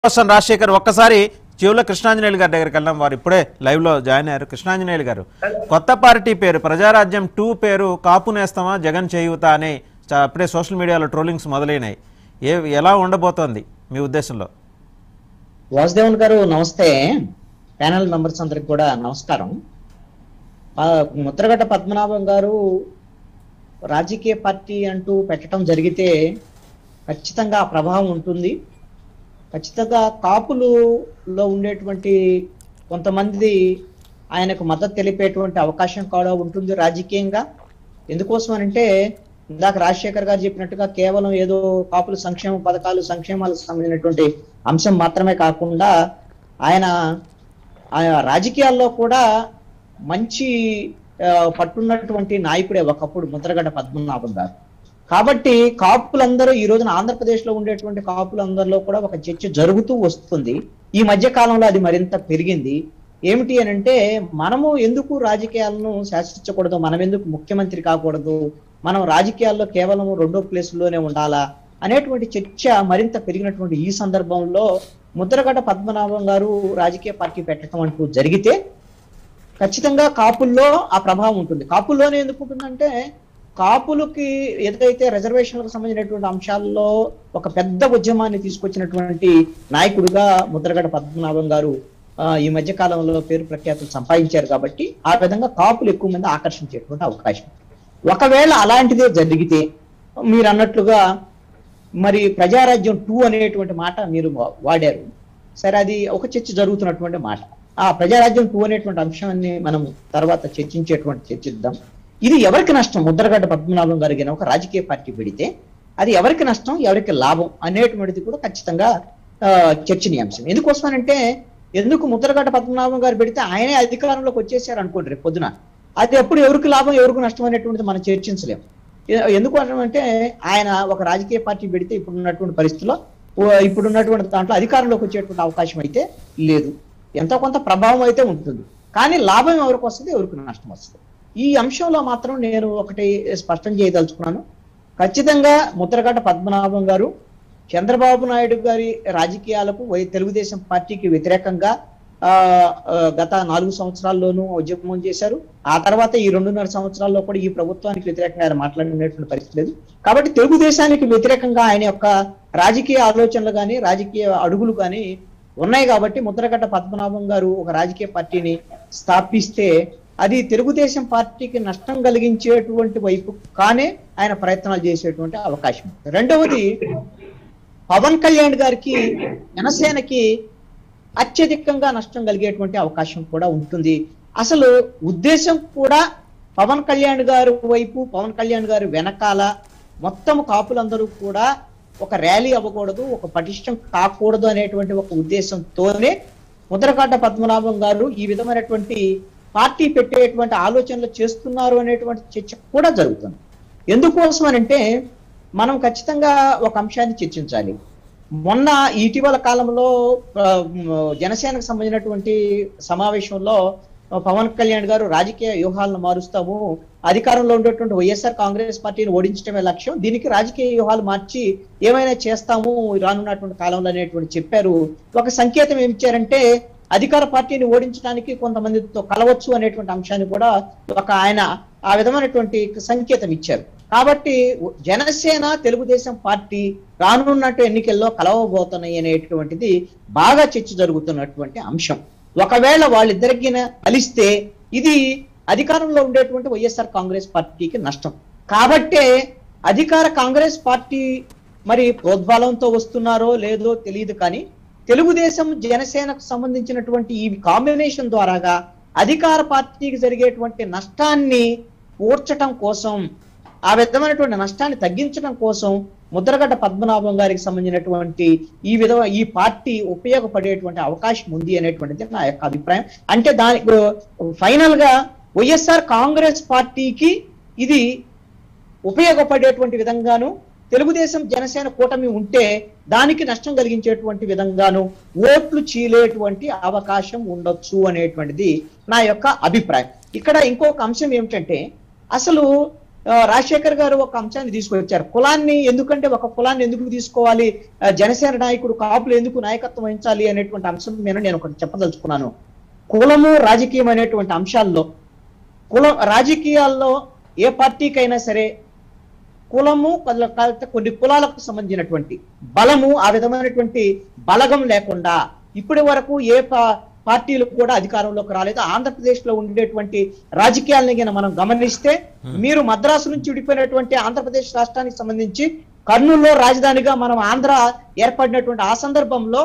కోసం రాజశేఖర్ ఒక్కసారి చెవుల కృష్ణాంజనేయులు గారి దగ్గరికి వెళ్దాం వారు ఇప్పుడే లైవ్ లో జాయిన్ అయ్యారు కృష్ణాంజనేయులు గారు కొత్త పార్టీ పేరు ప్రజారాజ్యం టూ పేరు కాపు నేస్తామా జగన్ చేయుత అని చా- అప్పుడే సోషల్ మీడియాలో ట్రోలింగ్స్ మొదలైనాయి ఏ ఎలా ఉండబోతోంది మీ ఉద్దేశంలో వాసుదేవన్ గారు నమస్తే ప్యానల్ మెంబర్స్ అందరికి కూడా నమస్కారం ఆ, ముద్రగడ్డ పద్మనాభం గారు రాజకీయ పార్టీ అంటూ పెట్టడం జరిగితే ఖచ్చితంగా ఆ ప్రభావం ఉంటుంది ఖచ్చితంగా కాపులులో ఉండేటువంటి కొంతమంది ఆయనకు మద్దతు తెలిపేటువంటి అవకాశం కూడా ఉంటుంది రాజకీయంగా ఎందుకోసం అంటే ఇందాక రాజశేఖర్ గారు చెప్పినట్టుగా కేవలం ఏదో కాపుల సంక్షేమ పథకాలు సంక్షేమాలకు సంబంధించినటువంటి అంశం మాత్రమే కాకుండా ఆయన ఆయన రాజకీయాల్లో కూడా మంచి ఆ, పట్టున్నటువంటి నాయకుడే ఒకప్పుడు ముద్రగడ్డ పద్మనాభం గారు కాబట్టి కాపులందరూ ఈ రోజున ఆంధ్రప్రదేశ్ లో ఉండేటువంటి కాపులందరిలో కూడా ఒక చర్చ జరుగుతూ వస్తుంది ఈ మధ్య కాలంలో అది మరింత పెరిగింది ఏమిటి అని అంటే మనము ఎందుకు రాజకీయాలను శాసించకూడదు మనం ఎందుకు ముఖ్యమంత్రి కాకూడదు మనం రాజకీయాల్లో కేవలం రెండో ప్లేసుల్లోనే ఉండాలా అనేటువంటి చర్చ మరింత పెరిగినటువంటి ఈ సందర్భంలో ముద్రగడ్డ పద్మనాభం గారు రాజకీయ పార్టీ పెట్టడం అంటూ జరిగితే ఖచ్చితంగా కాపుల్లో ఆ ప్రభావం ఉంటుంది కాపుల్లోనే ఎందుకు ఉంటుందంటే కాపులకి ఏదైతే రిజర్వేషన్లకు సంబంధించినటువంటి అంశాల్లో ఒక పెద్ద ఉద్యమాన్ని తీసుకొచ్చినటువంటి నాయకుడిగా ముద్రగడ పద్మనాభం గారు ఆ, ఈ మధ్య కాలంలో పేరు ప్రఖ్యాతులు సంపాదించారు కాబట్టి ఆ విధంగా కాపులు ఎక్కువ మంది ఆకర్షించేటువంటి అవకాశం ఒకవేళ అలాంటిదే జరిగితే మీరు అన్నట్లుగా మరి ప్రజారాజ్యం టూ అనేటువంటి మాట మీరు వా- వాడారు సరే అది ఒక చర్చ జరుగుతున్నటువంటి మాట ఆ ప్రజారాజ్యం టూ అనేటువంటి అంశాన్ని మనం తర్వాత చర్చించేటువంటి చర్చిద్దాం ఇది ఎవరికి నష్టం ముద్రగడ్డ పద్మనాభం గారికి ఒక రాజకీయ పార్టీ పెడితే అది ఎవరికి నష్టం ఎవరికి లాభం అనేటువంటిది కూడా ఖచ్చితంగా ఆ, చర్చనీయాంశం ఎందుకోసమనంటే ఎందుకు ముద్రగడ్డ పద్మనాభం గారు పెడితే ఆయనే అధికారంలోకి వచ్చేసారు అనుకోండి రేపు పొద్దున అది ఎప్పుడు ఎవరికి లాభం ఎవరికి నష్టం అనేటువంటిది మనం చర్చించలేము ఎ- ఎందుకు అంటే ఆయన ఒక రాజకీయ పార్టీ పెడితే ఇప్పుడు ఉన్నటువంటి పరిస్థితుల్లో ఓ- ఇప్పుడు ఉన్నటువంటి దాంట్లో అధికారంలోకి వచ్చేటువంటి అవకాశం అయితే లేదు ఎంతో కొంత ప్రభావం అయితే ఉంటుంది కానీ లాభం ఎవరికి వస్తుంది ఎవరికి నష్టం వస్తుంది ఈ అంశంలో మాత్రం నేను ఒకటి స్పష్టం చేయదలుచుకున్నాను ఖచ్చితంగా ముద్రగడ్డ పద్మనాభం గారు చంద్రబాబు నాయుడు గారి రాజకీయాలకు వై తెలుగుదేశం పార్టీకి వ్యతిరేకంగా ఆ, ఆ, గత నాలుగు సంవత్సరాల్లోనూ ఉద్యమం చేశారు ఆ తర్వాత ఈ రెండున్నర సంవత్సరాల్లో కూడా ఈ ప్రభుత్వానికి వ్యతిరేకంగా ఆయన మాట్లాడినటువంటి పరిస్థితి లేదు కాబట్టి తెలుగుదేశానికి వ్యతిరేకంగా ఆయన యొక్క రాజకీయ ఆలోచనలు కానీ రాజకీయ అడుగులు కానీ ఉన్నాయి కాబట్టి ముద్రగడ్డ పద్మనాభం గారు ఒక రాజకీయ పార్టీని స్థాపిస్తే అది తెలుగుదేశం పార్టీకి నష్టం కలిగించేటువంటి వైపు కానే ఆయన ప్రయత్నాలు చేసేటువంటి అవకాశం ఉంది. రెండవది పవన్ కళ్యాణ్ గారికి జనసేనకి అత్యధికంగా నష్టం కలిగేటువంటి అవకాశం కూడా ఉంటుంది అసలు ఉద్దేశం కూడా పవన్ కళ్యాణ్ గారు వైపు పవన్ కళ్యాణ్ గారు వెనకాల మొత్తం కాపులందరూ కూడా ఒక ర్యాలీ అవ్వకూడదు ఒక పటిష్టం కాకూడదు అనేటువంటి ఒక ఉద్దేశంతోనే ముద్రకాట పద్మనాభం గారు ఈ విధమైనటువంటి పార్టీ పెట్టేటువంటి ఆలోచనలు చేస్తున్నారు అనేటువంటి చర్చ కూడా జరుగుతుంది ఎందుకోసం అనంటే మనం ఖచ్చితంగా ఒక అంశాన్ని చర్చించాలి మొన్న ఇటీవల కాలంలో ఆ, మ్, జనసేనకు సంబంధించినటువంటి సమావేశంలో ఆ, పవన్ కళ్యాణ్ గారు రాజకీయ వ్యూహాలను మారుస్తాము అధికారంలో ఉండేటువంటి వైఎస్ఆర్ కాంగ్రెస్ పార్టీని ఓడించడమే లక్ష్యం దీనికి రాజకీయ వ్యూహాలు మార్చి ఏమైనా చేస్తాము రానున్నటువంటి కాలంలో అనేటువంటి చెప్పారు ఒక సంకేతం ఏమి ఇచ్చారంటే అధికార పార్టీని ఓడించడానికి కొంతమందితో కలవచ్చు అనేటువంటి అంశాన్ని కూడా ఒక ఆయన ఆ విధమైనటువంటి సంకేతం ఇచ్చారు కాబట్టి జనసేన తెలుగుదేశం పార్టీ రానున్నట్టు ఎన్నికల్లో కలవబోతున్నాయి అనేటువంటిది బాగా చర్చ జరుగుతున్నటువంటి అంశం ఒకవేళ వాళ్ళిద్దరికి కలిస్తే ఇది అధికారంలో ఉండేటువంటి వైఎస్ఆర్ కాంగ్రెస్ పార్టీకి నష్టం కాబట్టే అధికార కాంగ్రెస్ పార్టీ మరి ప్రోద్బలంతో వస్తున్నారో లేదో తెలియదు కానీ తెలుగుదేశం జనసేనకు సంబంధించినటువంటి ఈ కాంబినేషన్ ద్వారాగా అధికార పార్టీకి జరిగేటువంటి నష్టాన్ని పూడ్చటం కోసం ఆ విధమైనటువంటి నష్టాన్ని తగ్గించడం కోసం ముద్రగడ్డ పద్మనాభం గారికి సంబంధించినటువంటి ఈ విధ ఈ పార్టీ ఉపయోగపడేటువంటి అవకాశం ఉంది అనేటువంటిది నా యొక్క అభిప్రాయం అంటే దానికి ఫైనల్ గా వైఎస్ఆర్ కాంగ్రెస్ పార్టీకి ఇది ఉపయోగపడేటువంటి విధంగాను తెలుగుదేశం జనసేన కూటమి ఉంటే దానికి నష్టం కలిగించేటువంటి విధంగాను ఓట్లు చీలేటువంటి అవకాశం ఉండొచ్చు అనేటువంటిది నా యొక్క అభిప్రాయం ఇక్కడ ఇంకొక అంశం ఏమిటంటే అసలు ఆ, రాజశేఖర్ గారు ఒక అంశాన్ని తీసుకొచ్చారు కులాన్ని ఎందుకంటే ఒక కులాన్ని ఎందుకు తీసుకోవాలి ఆ, జనసేన నాయకుడు కాపులు ఎందుకు నాయకత్వం వహించాలి అనేటువంటి అంశం మీద నేను ఒకటి చెప్పదలుచుకున్నాను కులము రాజకీయం అనేటువంటి అంశాల్లో కులం రాజకీయాల్లో ఏ పార్టీకైనా సరే కులము కొల- కొల- కొన్ని కులాలకు సంబంధించినటువంటి బలము ఆ విధమైనటువంటి బలగం లేకుండా ఇప్పటి వరకు ఏ పా- పార్టీలు కూడా అధికారంలోకి రాలేదు ఆంధ్రప్రదేశ్ లో ఉండేటువంటి రాజకీయాలని గిన మనం గమనిస్తే మీరు మద్రాసు నుంచి విడిపోయినటువంటి ఆంధ్రప్రదేశ్ రాష్ట్రానికి సంబంధించి కర్నూలులో రాజధానిగా మనం ఆంధ్ర ఏర్పడినటువంటి ఆ సందర్భంలో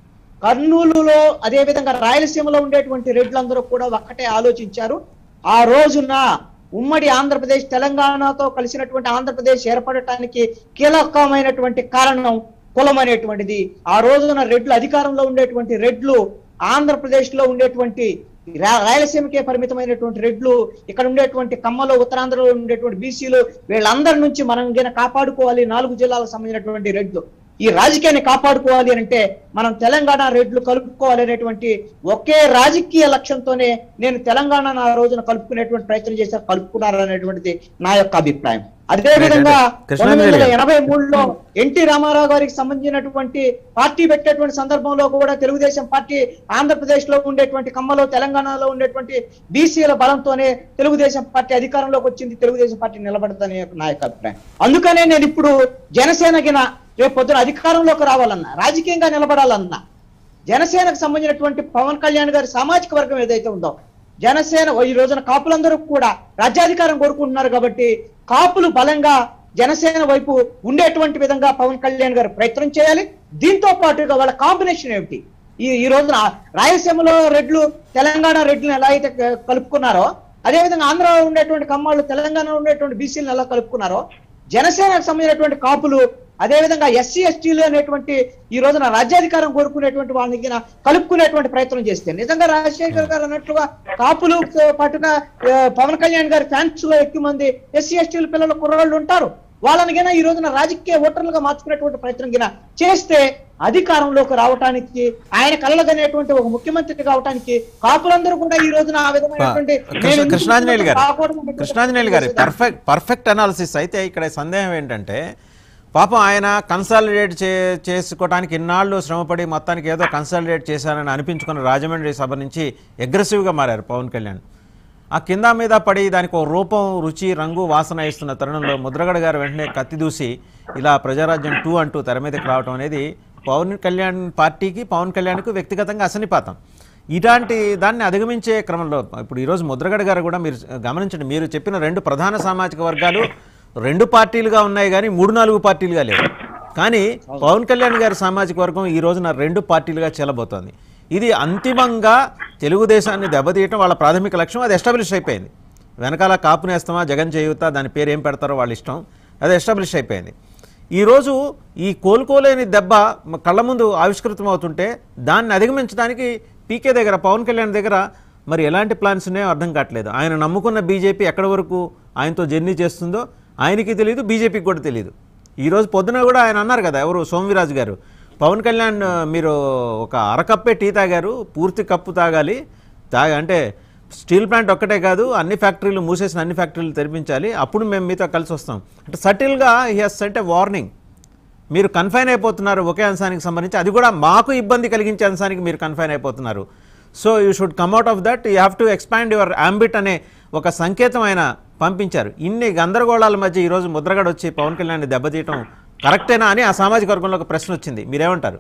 కర్నూలులో అదే విధంగా రాయలసీమలో ఉండేటువంటి రెడ్లందరూ కూడా ఒక్కటే ఆలోచించారు ఆ రోజున ఉమ్మడి ఆంధ్రప్రదేశ్ తెలంగాణతో కలిసినటువంటి ఆంధ్రప్రదేశ్ ఏర్పడటానికి కీలకమైనటువంటి కారణం కులం అనేటువంటిది ఆ రోజున రెడ్లు అధికారంలో ఉండేటువంటి రెడ్లు ఆంధ్రప్రదేశ్ లో ఉండేటువంటి రా- రాయలసీమకే పరిమితమైనటువంటి రెడ్లు ఇక్కడ ఉండేటువంటి కమ్మలో ఉత్తరాంధ్రలో ఉండేటువంటి బీసీలు వీళ్ళందరి నుంచి మనం గిన కాపాడుకోవాలి నాలుగు జిల్లాలకు సంబంధించినటువంటి రెడ్లు ఈ రాజకీయాన్ని కాపాడుకోవాలి అని అంటే మనం తెలంగాణ రెడ్లు కలుపుకోవాలి అనేటువంటి ఒకే రాజకీయ లక్ష్యంతోనే నేను తెలంగాణ ఆ రోజున కలుపుకునేటువంటి ప్రయత్నం చేశారు కలుపుకున్నారు అనేటువంటిది నా యొక్క అభిప్రాయం అదే విధంగా కృష్ణాంజలి పంతొమ్మిది వందల గారు. ఎనభై మూడులో ఎన్టీ రామారావు గారికి సంబంధించినటువంటి పార్టీ పెట్టేటువంటి సందర్భంలో కూడా తెలుగుదేశం పార్టీ ఆంధ్రప్రదేశ్ లో ఉండేటువంటి కమ్మలో తెలంగాణలో ఉండేటువంటి బీసీల బలంతోనే తెలుగుదేశం పార్టీ అధికారంలోకి వచ్చింది తెలుగుదేశం పార్టీ నిలబడదని నా యొక్క అభిప్రాయం అందుకనే నేను ఇప్పుడు జనసేన గిన రేపు పొద్దున అధికారంలోకి రావాలన్నా రాజకీయంగా నిలబడాలన్నా జనసేనకు సంబంధించినటువంటి పవన్ కళ్యాణ్ గారి సామాజిక వర్గం ఏదైతే ఉందో జనసేన ఈ రోజున కాపులందరూ కూడా రాజ్యాధికారం కోరుకుంటున్నారు కాబట్టి కాపులు బలంగా జనసేన వైపు ఉండేటువంటి విధంగా పవన్ కళ్యాణ్ గారు ప్రయత్నం చేయాలి దీంతో పాటుగా వాళ్ళ కాంబినేషన్ ఏమిటి ఈ ఈ రోజున రాయలసీమలో రెడ్లు తెలంగాణ రెడ్లను ఎలా అయితే క- కలుపుకున్నారో అదేవిధంగా ఆంధ్రలో ఉండేటువంటి కమ్మాళ్ళు తెలంగాణలో ఉండేటువంటి బీసీలను ఎలా కలుపుకున్నారో జనసేనకు సంబంధించినటువంటి కాపులు అదేవిధంగా ఎస్సీ ఎస్టీలు అనేటువంటి ఈ రోజున రాజ్యాధికారం కోరుకునేటువంటి వాళ్ళని గిన కలుపుకునేటువంటి ప్రయత్నం చేస్తే నిజంగా రాజశేఖర్ గారు అన్నట్లుగా కాపులు తో పాటుగా ఆ, పవన్ కళ్యాణ్ గారి ఫ్యాన్స్ లో ఎక్కువ మంది ఎస్సీ ఎస్టీల పిల్లలు కుర్రాళ్ళు ఉంటారు వాళ్ళని గిన ఈ రోజున రాజకీయ ఓటర్లుగా మార్చుకునేటువంటి ప్రయత్నం గిన చేస్తే అధికారంలోకి రావటానికి ఆయన కలగనేటువంటి ఒక ముఖ్యమంత్రి కావటానికి కాపులందరూ కూడా ఈ రోజున ఆ విధమైనటువంటి కృష్ణ- నేను ఎందుకు కృష్ణాంజనేయులు గారు రాకూడదు అనేటువంటి కృష్ణాంజనేయులు గారు పర్ఫెక్ట్ పర్ఫెక్ట్ అనాలిసిస్ అయితే ఇక్కడ సందేహం ఏంటంటే పాపం ఆయన కన్సాలిడేట్ చే చేసుకోవడానికి ఇన్నాళ్ళు శ్రమపడి మొత్తానికి ఏదో కన్సాలిడేట్ చేశారని అనిపించుకున్న రాజమండ్రి సభ నుంచి అగ్రెసివ్గా మారారు పవన్ కళ్యాణ్ ఆ కింద మీద పడి దానికి ఒక రూపం రుచి రంగు వాసన ఇస్తున్న తరుణంలో ముద్రగడ గారు వెంటనే కత్తి దూసి ఇలా ప్రజారాజ్యం టూ అంటూ తెర మీదకి రావడం అనేది పవన్ కళ్యాణ్ పార్టీకి పవన్ కళ్యాణ్కు వ్యక్తిగతంగా అసనిపాతం ఇలాంటి దాన్ని అధిగమించే క్రమంలో ఇప్పుడు ఈరోజు ముద్రగడ గారు కూడా మీరు గమనించండి మీరు చెప్పిన రెండు ప్రధాన సామాజిక వర్గాలు రెండు పార్టీలుగా ఉన్నాయి కానీ మూడు నాలుగు పార్టీలుగా లేవు కానీ పవన్ కళ్యాణ్ గారి సామాజిక వర్గం ఈ రోజున రెండు పార్టీలుగా చెల్లబోతోంది ఇది అంతిమంగా తెలుగుదేశాన్ని దెబ్బతీయటం వాళ్ళ ప్రాథమిక లక్ష్యం అది ఎస్టాబ్లిష్ అయిపోయింది వెనకాల కాపు నేస్తామా జగన్ చేయుతా దాని పేరు ఏం పెడతారో వాళ్ళ ఇష్టం అది ఎస్టాబ్లిష్ అయిపోయింది ఈరోజు ఈ కోలుకోలేని దెబ్బ మ- కళ్ళ ముందు ఆవిష్కృతం అవుతుంటే దాన్ని అధిగమించడానికి పీకే దగ్గర పవన్ కళ్యాణ్ దగ్గర మరి ఎలాంటి ప్లాన్స్ ఉన్నాయో అర్థం కావట్లేదు ఆయన నమ్ముకున్న బీజేపీ ఎక్కడి వరకు ఆయనతో జర్నీ చేస్తుందో ఆయనకి తెలియదు బీజేపీకి కూడా తెలియదు ఈరోజు పొద్దున కూడా ఆయన అన్నారు కదా ఎవరు సోమవీరాజు గారు పవన్ కళ్యాణ్ ఆ, మీరు ఒక అరకప్పే టీ తాగారు పూర్తి కప్పు తాగాలి తాగ అంటే స్టీల్ ప్లాంట్ ఒక్కటే కాదు అన్ని ఫ్యాక్టరీలు మూసేసిన అన్ని ఫ్యాక్టరీలు తెరిపించాలి అప్పుడు మేము మీతో కలిసి వస్తాం అంటే సటిల్గా he has sent a warning మీరు కన్ఫైన్ అయిపోతున్నారు ఒకే అంశానికి సంబంధించి అది కూడా మాకు ఇబ్బంది కలిగించే అంశానికి మీరు కన్ఫైన్ అయిపోతున్నారు so you should come out of that you have to expand your ambit అనే ఒక సంకేతం ఆయన పంపించారు ఇన్ని గందరగోళాల మధ్య ఈరోజు ముద్రగడ వచ్చి పవన్ కళ్యాణ్ దెబ్బతీయటం కరెక్టేనా అని ఆ సామాజిక వర్గంలో ఒక ప్రశ్న వచ్చింది మీరేమంటారు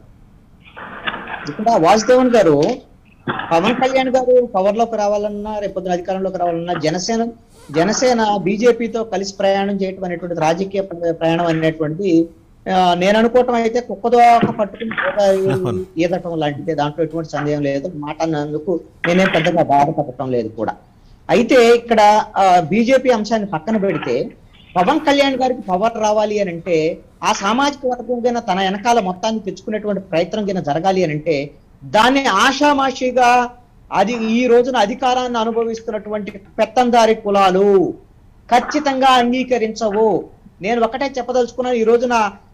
ఇక్కడ వాసుదేవన్ గారు పవన్ కళ్యాణ్ గారు పవర్ లోకి రావాలన్నా రేపొద్దున అధికారంలోకి రావాలన్నా జనసేన జనసేన బీజేపీతో కలిసి ప్రయాణం చేయటం అనేటువంటి రాజకీయ ప్ర- ప్రయాణం అనేటువంటిది ఆ, నేను అనుకోవటం అయితే కుక్కదోక పట్టుకుని తోక ఈదటం లాంటిది దాంట్లో ఎటువంటి సందేహం లేదు మాట అన్నందుకు నేనేం పెద్దగా బాధపడటం లేదు కూడా అయితే ఇక్కడ బీజేపీ అంశాన్ని పక్కన పెడితే పవన్ కళ్యాణ్ గారికి పవర్ రావాలి అని అంటే ఆ సామాజిక వర్గం కింద తన వెనకాల మొత్తాన్ని తెచ్చుకునేటువంటి ప్రయత్నం కింద జరగాలి అని అంటే దాన్ని ఆషామాషిగా అది ఈ రోజున అధికారాన్ని అనుభవిస్తున్నటువంటి పెత్తందారి కులాలు ఖచ్చితంగా అంగీకరించవు నేను ఒకటే చెప్పదలుచుకున్నాను ఈ రోజున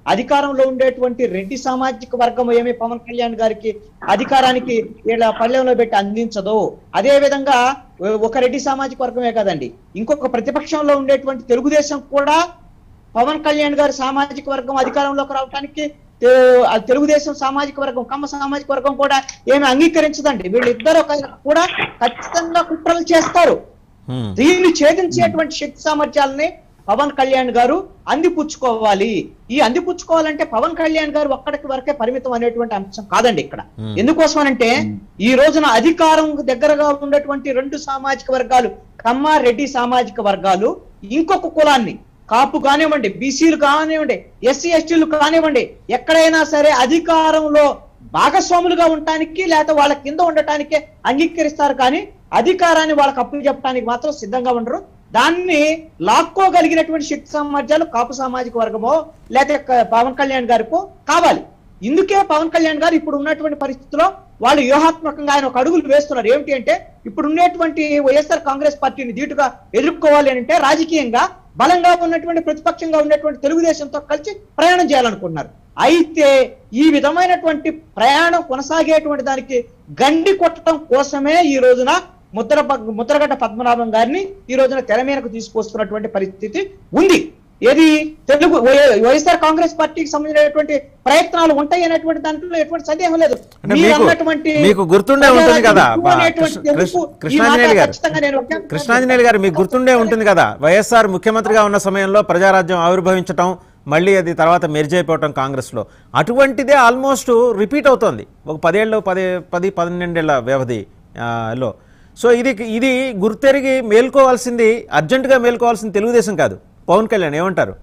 అధికారంలో ఉండేటువంటి రెడ్డి సామాజిక వర్గం ఏమి పవన్ కళ్యాణ్ గారికి అధికారానికి ఇలా పల్లెంలో పెట్టి అందించదో అదే విధంగా ఒక రెడ్డి సామాజిక వర్గమే కదండి ఇంకొక ప్రతిపక్షంలో ఉండేటువంటి తెలుగుదేశం కూడా పవన్ కళ్యాణ్ గారి సామాజిక వర్గం అధికారంలోకి రావడానికి తే- ఆ తెలుగుదేశం సామాజిక వర్గం కమ్మ సామాజిక వర్గం కూడా ఏమి అంగీకరించదండి వీళ్ళిద్దరు ఒక- కూడా ఖచ్చితంగా కుట్రలు చేస్తారు హ్మ్. దీన్ని ఛేదించేటువంటి శక్తి సామర్థ్యాలని పవన్ కళ్యాణ్ గారు అందిపుచ్చుకోవాలి ఈ అందిపుచ్చుకోవాలంటే పవన్ కళ్యాణ్ గారు ఒక్కడికి వరకే పరిమితం అనేటువంటి అంశం కాదండి ఇక్కడ Hmm. ఎందుకోసం అంటే ఈ రోజున అధికారం దగ్గరగా ఉన్నటువంటి రెండు సామాజిక వర్గాలు కమ్మ రెడ్డి సామాజిక వర్గాలు ఇంకొక కులాన్ని కాపు కానివ్వండి బీసీలు కానివ్వండి ఎస్సీ ఎస్టీలు కానివ్వండి ఎక్కడైనా సరే అధికారంలో భాగస్వాములుగా ఉండటానికి లేకపోతే వాళ్ళ కింద ఉండటానికే అంగీకరిస్తారు కానీ అధికారాన్ని వాళ్ళకి అప్పు చెప్పడానికి మాత్రం సిద్ధంగా ఉండరు దాన్ని లాక్కోగలిగినటువంటి శక్తి సామర్థ్యాలు కాపు సామాజిక వర్గమో లేకపోతే క- పవన్ కళ్యాణ్ గారికో కావాలి ఇందుకే పవన్ కళ్యాణ్ గారు ఇప్పుడు ఉన్నటువంటి పరిస్థితిలో వాళ్ళు వ్యూహాత్మకంగా ఆయన ఒక అడుగులు వేస్తున్నారు ఏమిటి అంటే ఇప్పుడు ఉన్నటువంటి వైఎస్ఆర్ కాంగ్రెస్ పార్టీని ధీటుగా ఎదుర్కోవాలి అని అంటే రాజకీయంగా బలంగా ఉన్నటువంటి ప్రతిపక్షంగా ఉన్నటువంటి తెలుగుదేశంతో కలిసి ప్రయాణం చేయాలనుకుంటున్నారు అయితే ఈ విధమైనటువంటి ప్రయాణం కొనసాగేటువంటి దానికి గండి కొట్టడం కోసమే ఈ రోజున ముద్ర ముద్రగడ్డ పద్మనాభం గారిని ఈ రోజున తెర మీదకు తీసుకొస్తున్నటువంటి పరిస్థితి ఉంది ఏది తెలుగు వై- వైఎస్ఆర్ కాంగ్రెస్ పార్టీకి సంబంధించినటువంటి ప్రయత్నాలు ఉంటాయి అనేటువంటి దాంట్లో ఎటువంటి సందేహం లేదు అంటే మీరు మీకు అన్నటువంటి మీకు గుర్తుండే ఉంటుంది కదా ప్రజారాజ్యం బా- అనేటువంటి కృష్ణ- తెలుగు, ఈ కృష్ణాంజనేయులు మాట గారు ఖచ్చితంగా నేను ఒకే- కృష్ణాంజనేయులు గారు మీకు గుర్తుండే ఉంటుంది కదా వైఎస్ఆర్ ముఖ్యమంత్రిగా ఉన్న సమయంలో ప్రజారాజ్యం ఆవిర్భవించటం మళ్ళీ అది తర్వాత మెర్జ్ అయిపోవటం కాంగ్రెస్లో అటువంటిదే ఆల్మోస్ట్ రిపీట్ అవుతోంది ఒక పదేళ్ళు పది పది పన్నెండేళ్ల వ్యవధి ఆ, లో సో ఇది ఇది గుర్తెరిగి మేల్కోవాల్సింది అర్జెంటుగా మేల్కోవాల్సింది తెలుగుదేశం కాదు పవన్ కళ్యాణ్ ఏమంటారు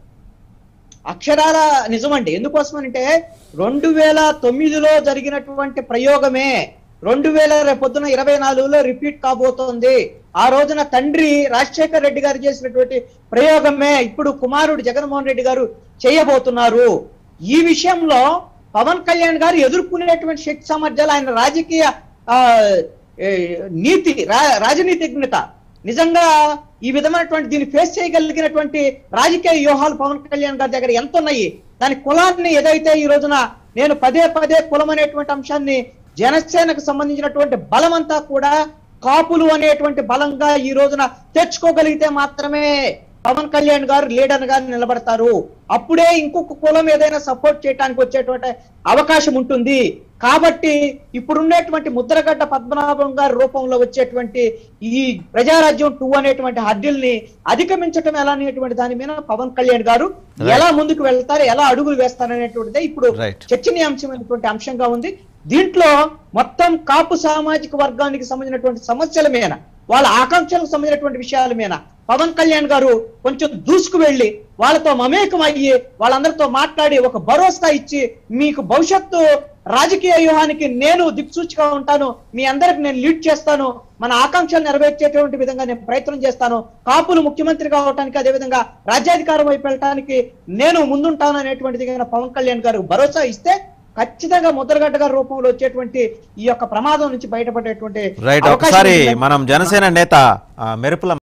అక్షరాల నిజమండి ఎందుకోసమనంటే రెండు వేల తొమ్మిదిలో జరిగినటువంటి ప్రయోగమే రెండు వేల పొద్దున ఇరవై నాలుగులో రిపీట్ కాబోతోంది ఆ రోజున తండ్రి రాజశేఖర్ రెడ్డి గారు చేసినటువంటి ప్రయోగమే ఇప్పుడు కుమారుడు జగన్మోహన్ రెడ్డి గారు చేయబోతున్నారు ఈ విషయంలో పవన్ కళ్యాణ్ గారు ఎదుర్కొనేటువంటి శక్తి సామర్థ్యాలు ఆయన రాజకీయ ఆ, ఏ, నీతి రా- రాజనీతిజ్ఞత నిజంగా ఈ విధమైనటువంటి దీన్ని ఫేస్ చేయగలిగినటువంటి రాజకీయ వ్యూహాలు పవన్ కళ్యాణ్ గారి దగ్గర ఎంత ఉన్నాయి దాని కులాన్ని ఏదైతే ఈ రోజున నేను పదే పదే కులం అనేటువంటి అంశాన్ని జనసేనకు సంబంధించినటువంటి బలం అంతా కూడా కాపులు అనేటువంటి బలంగా ఈ రోజున తెచ్చుకోగలిగితే మాత్రమే పవన్ కళ్యాణ్ గారు లీడర్ గా నిలబడతారు అప్పుడే ఇంకొక కులం ఏదైనా సపోర్ట్ చేయడానికి వచ్చేటువంటి అవకాశం ఉంటుంది కాబట్టి ఇప్పుడున్నటువంటి ముద్రగడ్డ పద్మనాభం గారి రూపంలో వచ్చేటువంటి ఈ ప్రజారాజ్యం టూ అనేటువంటి హద్దుల్ని అధిగమించడం ఎలా అనేటువంటి దాని మీద పవన్ కళ్యాణ్ గారు ఎలా ముందుకు వెళ్తారు ఎలా అడుగులు వేస్తారు అనేటువంటిదే ఇప్పుడు Right. చర్చనీయాంశమైనటువంటి అంశంగా ఉంది దీంట్లో మొత్తం కాపు సామాజిక వర్గానికి సంబంధించినటువంటి సమస్యల మీద వాళ్ళ ఆకాంక్షలకు సంబంధించినటువంటి విషయాల మీద పవన్ కళ్యాణ్ గారు కొంచెం దూసుకు వెళ్ళి వాళ్ళతో మమేకం అయ్యి వాళ్ళందరితో మాట్లాడి ఒక భరోసా ఇచ్చి మీకు భవిష్యత్తు రాజకీయ వ్యూహానికి నేను దిక్సూచిగా ఉంటాను మీ అందరికి నేను లీడ్ చేస్తాను మన ఆకాంక్షలు నెరవేర్చేటువంటి విధంగా నేను ప్రయత్నం చేస్తాను కాపులు ముఖ్యమంత్రి కావడానికి అదేవిధంగా రాజ్యాధికారం వైపు వెళ్ళడానికి నేను ముందుంటాను అనేటువంటిది కనుక పవన్ కళ్యాణ్ గారు భరోసా ఇస్తే ఖచ్చితంగా ముద్రగడ్డ గారి రూపంలో వచ్చేటువంటి ఈ యొక్క ప్రమాదం నుంచి బయటపడేటువంటి రైట్ అవకాశం ఒకసారి ఉంటుందని మనం జనసేన నేత ఆ, మెరుపుల